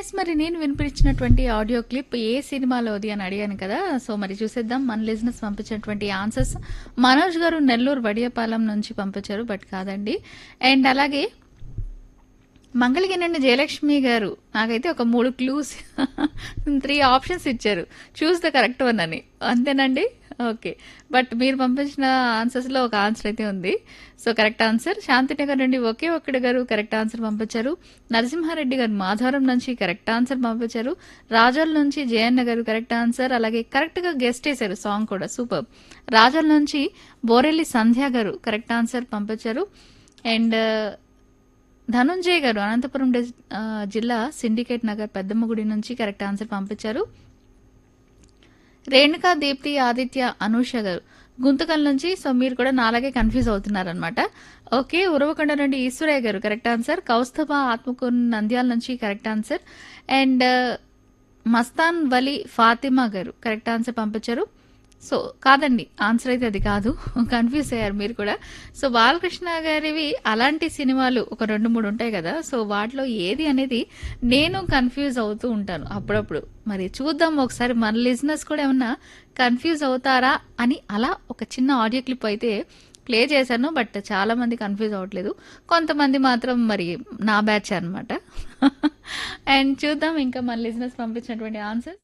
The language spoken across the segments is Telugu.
ఎస్ మరి నేను వినిపించినటువంటి ఆడియో క్లిప్ ఏ సినిమాలోది అని అడిగాను కదా సో మరి చూసేద్దాం మన లిజినెస్ పంపించినటువంటి ఆన్సర్స్ మనోజ్ గారు నెల్లూరు వడియపాలెం నుంచి పంపించారు బట్ కాదండి అండ్ అలాగే మంగళగిరి జయలక్ష్మి గారు నాకైతే ఒక మూడు క్లూస్ త్రీ ఆప్షన్స్ ఇచ్చారు చూస్ ద కరెక్ట్ వన్ అని అంతేనండి ఓకే బట్ మీరు పంపించిన ఆన్సర్స్లో ఒక ఆన్సర్ అయితే ఉంది సో కరెక్ట్ ఆన్సర్ శాంతినగర్ నుండి ఒకే ఒక్కడి గారు కరెక్ట్ ఆన్సర్ పంపించారు నరసింహారెడ్డి గారు మాధవరం నుంచి కరెక్ట్ ఆన్సర్ పంపించారు రాజోల్ నుంచి జయన్న గారు కరెక్ట్ ఆన్సర్ అలాగే కరెక్ట్గా గెస్ట్ చేశారు సాంగ్ కూడా సూపర్ రాజోల్ నుంచి బోరెల్లి సంధ్య గారు కరెక్ట్ ఆన్సర్ పంపించారు అండ్ ధనుంజయ్ గారు అనంతపురం డిస్- ఆ, జిల్లా సిండికేట్ నగర్ పెద్దమ్మగుడి నుంచి కరెక్ట్ ఆన్సర్ పంపించారు రేణుకా దీప్తి ఆదిత్య అనూష గారు గుంతకల్ నుంచి సో మీరు కూడా నాలాగే కన్ఫ్యూజ్ అవుతున్నారనమాట ఓకే ఉరవకొండ నుండి ఈశ్వరయ్య గారు కరెక్ట్ ఆన్సర్ కౌస్తభ ఆత్మకూరు నంద్యాల నుంచి correct answer and Mastan Vali Fatima garu correct answer పంపించారు సో కాదండి ఆన్సర్ అయితే అది కాదు కన్ఫ్యూజ్ అయ్యారు మీరు కూడా సో బాలకృష్ణ గారివి అలాంటి సినిమాలు ఒక రెండు మూడు ఉంటాయి కదా సో వాటిలో ఏది అనేది నేను కన్ఫ్యూజ్ అవుతూ ఉంటాను అప్పుడప్పుడు మరి చూద్దాం ఒకసారి మన లిజినెస్ కూడా ఏమన్నా కన్ఫ్యూజ్ అవుతారా అని అలా ఒక చిన్న ఆడియో క్లిప్ అయితే ప్లే చేశాను బట్ చాలా మంది కన్ఫ్యూజ్ అవ్వట్లేదు కొంతమంది మాత్రం మరి నా బ్యాచ్ అనమాట అండ్ చూద్దాం ఇంకా మన లిజినెస్ పంపించినటువంటి ఆన్సర్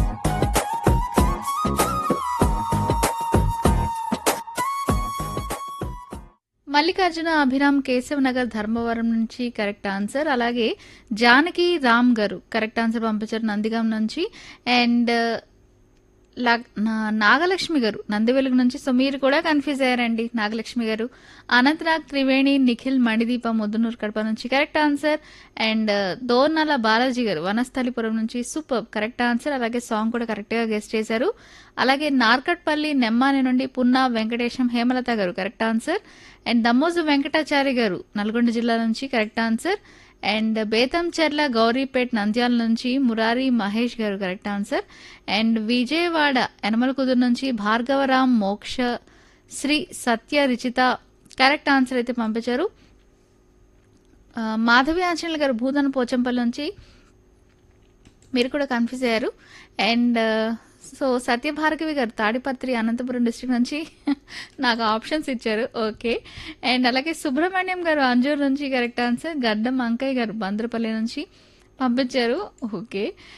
మల్లికార్జున అభిరామ్ కేశవ్ నగర్ ధర్మవరం నుంచి కరెక్ట్ ఆన్సర్ అలాగే జానకి రామ్ గారు కరెక్ట్ ఆన్సర్ పంపించారు నందిగాం నుంచి అండ్ లా- నా- నాగలక్ష్మి గారు నందివెలుగు నుంచి సో మీరు కూడా కన్ఫ్యూజ్ అయ్యారండి నాగలక్ష్మి గారు అనంతనాగ్ త్రివేణి నిఖిల్ మణిదీప ముద్దునూరు కడప నుంచి correct answer and Dornala Balaji garu Vanasthalipuram నుంచి సూపర్ కరెక్ట్ ఆన్సర్ అలాగే సాంగ్ కూడా కరెక్ట్గా గెస్ట్ చేశారు అలాగే నార్కట్పల్లి నెమ్మాని నుండి Punna Venkatesham Hemalatha garu correct answer and Dammoju Venkatachari garu Nalgonda జిల్లా నుంచి correct answer and Betamcherla Gowripet Nandyal నుంచి Murari Mahesh garu correct answer and Vijayawada Yanamalakuduru నుంచి భార్గవరాం మోక్ష శ్రీ సత్య రిచిత కరెక్ట్ ఆన్సర్ అయితే పంపించారు ఆ, మాధవి ఆంజనేయులు గారు భూదన పోచంపల్లి నుంచి మీరు కూడా కన్ఫ్యూజ్ అయ్యారు అండ్ సో సత్యభార్గవి గారు తాడిపత్రి అనంతపురం డిస్ట్రిక్ట్ నుంచి నాకు ఆప్షన్స్ ఇచ్చారు ఓకే అండ్ అలాగే సుబ్రహ్మణ్యం గారు అంజూరు నుంచి కరెక్ట్ ఆన్సర్ గడ్డం అంకయ్య గారు బంద్రపల్లి నుంచి పంపించారు ఓకే